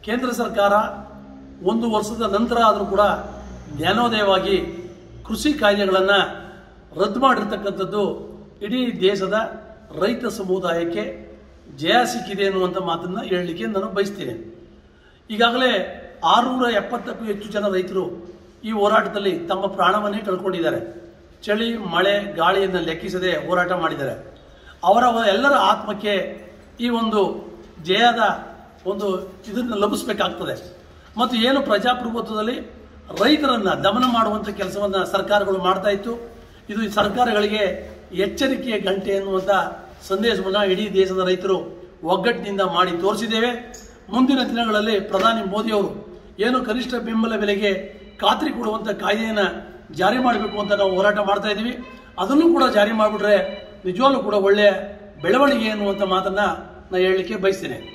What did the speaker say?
ಕೇಂದ್ರ ಸರ್ಕಾರ ಒಂದು ವರ್ಷದ ನಂತರ ಆದರೂ ಕೂಡ ಜ್ಞಾನೋದಯವಾಗಿ ಕೃಷಿ ಕಾಯ್ದೆಗಳನ್ನು ರದ್ದು ಮಾಡಿರ್ತಕ್ಕಂಥದ್ದು ಇಡೀ ದೇಶದ ರೈತ ಸಮುದಾಯಕ್ಕೆ ಜಯ ಸಿಕ್ಕಿದೆ ಅನ್ನುವಂಥ ಮಾತನ್ನು ಹೇಳಲಿಕ್ಕೆ ನಾನು ಬಯಸ್ತೇನೆ ಈಗಾಗಲೇ ಆರುನೂರ ಎಪ್ಪತ್ತಕ್ಕೂ ಹೆಚ್ಚು ಜನ ರೈತರು ಈ ಹೋರಾಟದಲ್ಲಿ ತಮ್ಮ ಪ್ರಾಣವನ್ನೇ ಕಳ್ಕೊಂಡಿದ್ದಾರೆ ಚಳಿ ಮಳೆ ಗಾಳಿಯನ್ನು ಲೆಕ್ಕಿಸದೆ ಹೋರಾಟ ಮಾಡಿದ್ದಾರೆ ಅವರ ಎಲ್ಲರ ಆತ್ಮಕ್ಕೆ ಈ ಒಂದು ಜಯದ ಒಂದು ಇದನ್ನು ಲಭಿಸಬೇಕಾಗ್ತದೆ ಮತ್ತು ಏನು ಪ್ರಜಾಪ್ರಭುತ್ವದಲ್ಲಿ ರೈತರನ್ನ ದಮನ ಮಾಡುವಂಥ ಕೆಲಸವನ್ನು ಸರ್ಕಾರಗಳು ಮಾಡ್ತಾ ಇತ್ತು ಇದು ಈ ಸರ್ಕಾರಗಳಿಗೆ ಎಚ್ಚರಿಕೆಯ ಗಂಟೆ ಎನ್ನುವಂಥ ಸಂದೇಶವನ್ನು ಇಡೀ ದೇಶದ ರೈತರು ಒಗ್ಗಟ್ಟಿನಿಂದ ಮಾಡಿ ತೋರಿಸಿದ್ದೇವೆ ಮುಂದಿನ ದಿನಗಳಲ್ಲಿ ಪ್ರಧಾನಿ ಮೋದಿಯವರು ಏನು ಕನಿಷ್ಠ ಬೆಂಬಲ ಬೆಲೆಗೆ ಖಾತ್ರಿ ಕೊಡುವಂಥ ಕಾಯ್ದೆಯನ್ನು ಜಾರಿ ಮಾಡಬೇಕು ಅಂತ ನಾವು ಹೋರಾಟ ಮಾಡ್ತಾ ಇದ್ದೀವಿ ಅದನ್ನು ಕೂಡ ಜಾರಿ ಮಾಡಿಬಿಟ್ರೆ ನಿಜವಾಗ್ಲೂ ಕೂಡ ಒಳ್ಳೆಯ ಬೆಳವಣಿಗೆ ಎನ್ನುವಂಥ ಮಾತನ್ನು ನಾನು ಹೇಳಲಿಕ್ಕೆ ಬಯಸ್ತೇನೆ